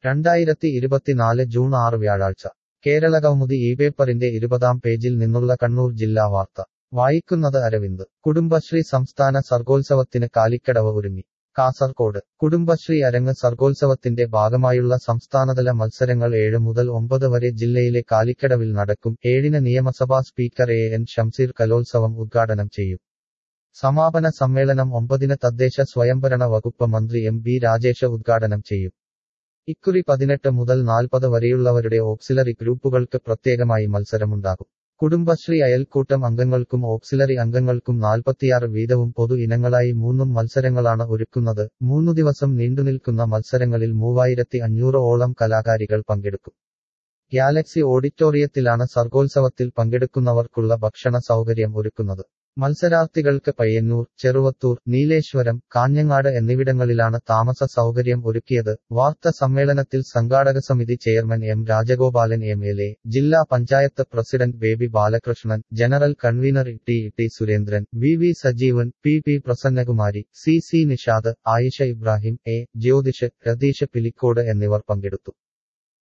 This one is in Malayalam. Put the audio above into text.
രണ്ടായിരത്തി ഇരുപത്തിനാല് ജൂൺ ആറ് വ്യാഴാഴ്ച കേരളകൗമുദി ഈ പേപ്പറിന്റെ ഇരുപതാം പേജിൽ നിന്നുള്ള കണ്ണൂർ ജില്ലാ വാർത്ത വായിക്കുന്നത് അരവിന്ദ് കുടുംബശ്രീ സംസ്ഥാന സർഗോത്സവത്തിന് കാലിക്കടവ് ഒരുങ്ങി കാസർകോട് കുടുംബശ്രീ അരങ്ങ് സർഗോത്സവത്തിന്റെ ഭാഗമായുള്ള സംസ്ഥാനതല മത്സരങ്ങൾ ഏഴ് മുതൽ ഒമ്പത് വരെ ജില്ലയിലെ കാലിക്കടവിൽ നടക്കും ഏഴിന് നിയമസഭാ സ്പീക്കർ എ എൻ ഷംസീർ കലോത്സവം ഉദ്ഘാടനം ചെയ്യും സമാപന സമ്മേളനം ഒമ്പതിന് തദ്ദേശ സ്വയംഭരണ വകുപ്പ് മന്ത്രി എം ബി രാജേഷ് ഉദ്ഘാടനം ചെയ്യും ഇക്കുറി പതിനെട്ട് മുതൽ നാൽപ്പത് വരെയുള്ളവരുടെ ഓക്സിലറി ഗ്രൂപ്പുകൾക്ക് പ്രത്യേകമായി മത്സരമുണ്ടാകും കുടുംബശ്രീ അയൽക്കൂട്ടം അംഗങ്ങൾക്കും ഓക്സിലറി അംഗങ്ങൾക്കും നാൽപ്പത്തിയാറ് വീതവും പൊതു ഇനങ്ങളായി മൂന്നും മത്സരങ്ങളാണ് ഒരുക്കുന്നത് മൂന്നു ദിവസം നീണ്ടുനിൽക്കുന്ന മത്സരങ്ങളിൽ മൂവായിരത്തി അഞ്ഞൂറ് ഓളം കലാകാരികൾ പങ്കെടുക്കും ഗാലക്സി ഓഡിറ്റോറിയത്തിലാണ് സർഗോത്സവത്തിൽ പങ്കെടുക്കുന്നവർക്കുള്ള ഭക്ഷണ സൗകര്യം ഒരുക്കുന്നത് മത്സരാർത്ഥികൾക്ക് പയ്യന്നൂർ ചെറുവത്തൂർ നീലേശ്വരം കാഞ്ഞങ്ങാട് എന്നിവിടങ്ങളിലാണ് താമസ സൗകര്യം ഒരുക്കിയത് വാർത്താ സമ്മേളനത്തിൽ സംഘാടക സമിതി chairman M Rajagopalan M L A ജില്ലാ panchayat president Baby Balakrishnan general convener T T Surendran V V Sajeevan P P Prasannakumari C C Nishad Ayisha Ibrahim A Jyothish Ratheesh Pilicode എന്നിവർ പങ്കെടുത്തു